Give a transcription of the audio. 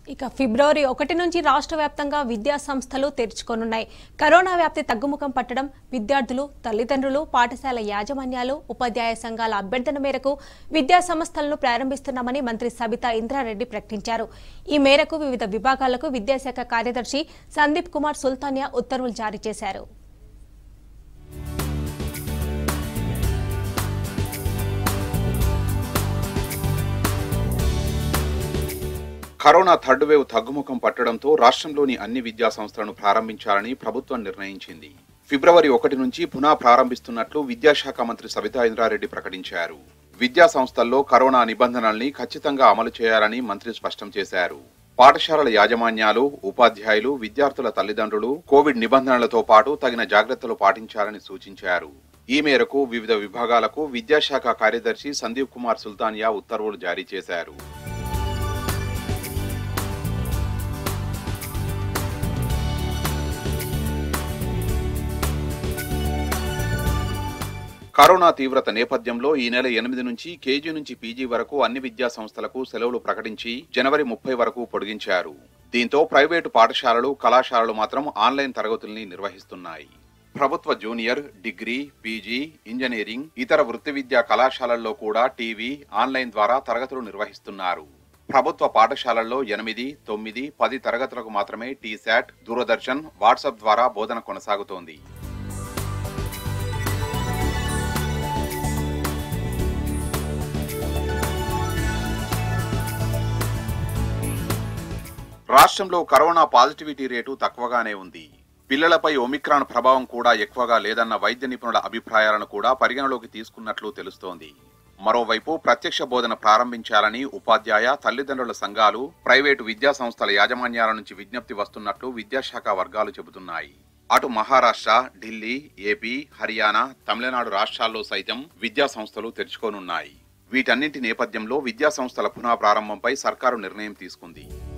ఇక ఫిబ్రవరి ఒకటి నుంచి రాష్ట్ర వ్యాప్తంగా విద్యా సంస్థలు తెరుచుకోనున్నాయి కరోనా వ్యాప్తి తగ్గుముఖం పట్టడం విద్యార్థులు తల్లిదండ్రులు పాఠశాల యాజమాన్యాలు ఉపాధ్యాయ సంఘాల అభ్యర్థన మేరకు విద్యా సంస్థలను ప్రారంభిస్తున్నామని మంత్రి సబితా ఇంద్రారెడ్డి ప్రకటించారు ఈ మేరకు వివిధ విభాగాలకు విద్యాశాఖ కార్యదర్శి సందీప్ కుమార్ సుల్తానియా ఉత్తర్వులు జారీ చేశారు కరోనా థర్డ్ వేవ్ తగ్గుముఖం పట్టడంతో రాష్ట్రంలోని అన్ని విద్యా సంస్థలను ప్రారంభించాలని ప్రభుత్వం నిర్ణయించింది ఫిబ్రవరి ఒకటి నుంచి పునః ప్రారంభిస్తున్నట్లు విద్యాశాఖ మంత్రి సబితా ఇంద్రారెడ్డి ప్రకటించారు విద్యా సంస్థల్లో కరోనా నిబంధనల్ని ఖచ్చితంగా అమలు చేయాలని మంత్రి స్పష్టం చేశారు పాఠశాలల యాజమాన్యాలు ఉపాధ్యాయులు విద్యార్థుల తల్లిదండ్రులు కోవిడ్ నిబంధనలతో పాటు తగిన జాగ్రత్తలు పాటించాలని సూచించారు ఈ మేరకు వివిధ విభాగాలకు విద్యాశాఖ కార్యదర్శి సందీప్ కుమార్ సుల్తానియా ఉత్తర్వులు జారీ చేశారు కరోనా తీవ్రత నేపథ్యంలో ఈ నెల ఎనిమిది నుంచి కేజీ నుంచి పీజీ వరకు అన్ని విద్యా సంస్థలకు సెలవులు ప్రకటించి జనవరి ముప్పై వరకు పొడిగించారు దీంతో ప్రైవేటు పాఠశాలలు కళాశాలలు మాత్రం ఆన్లైన్ తరగతుల్ని నిర్వహిస్తున్నాయి ప్రభుత్వ జూనియర్ డిగ్రీ పీజీ ఇంజనీరింగ్ ఇతర వృత్తి విద్యా కళాశాలల్లో కూడా టీవీ ఆన్లైన్ ద్వారా తరగతులు నిర్వహిస్తున్నారు ప్రభుత్వ పాఠశాలల్లో ఎనిమిది తొమ్మిది పది తరగతులకు మాత్రమే టీశాట్ దూరదర్శన్ వాట్సాప్ ద్వారా బోధన కొనసాగుతోంది రాష్ట్రంలో కరోనా పాజిటివిటీ రేటు తక్కువగానే ఉంది పిల్లలపై ఒమిక్రాన్ ప్రభావం కూడా ఎక్కువగా లేదన్న వైద్య నిపుణుల అభిప్రాయాలను కూడా పరిగణలోకి తీసుకున్నట్లు తెలుస్తోంది మరోవైపు ప్రత్యక్ష బోధన ప్రారంభించాలని ఉపాధ్యాయ తల్లిదండ్రుల సంఘాలు ప్రైవేటు విద్యా సంస్థల యాజమాన్యాల నుంచి విజ్ఞప్తి వస్తున్నట్లు విద్యాశాఖ వర్గాలు చెబుతున్నాయి అటు మహారాష్ట్ర ఢిల్లీ ఏపీ హర్యానా తమిళనాడు రాష్ట్రాల్లో సైతం విద్యా సంస్థలు తెరుచుకోనున్నాయి వీటన్నింటి నేపథ్యంలో విద్యా సంస్థల పునః ప్రారంభంపై సర్కారు నిర్ణయం తీసుకుంది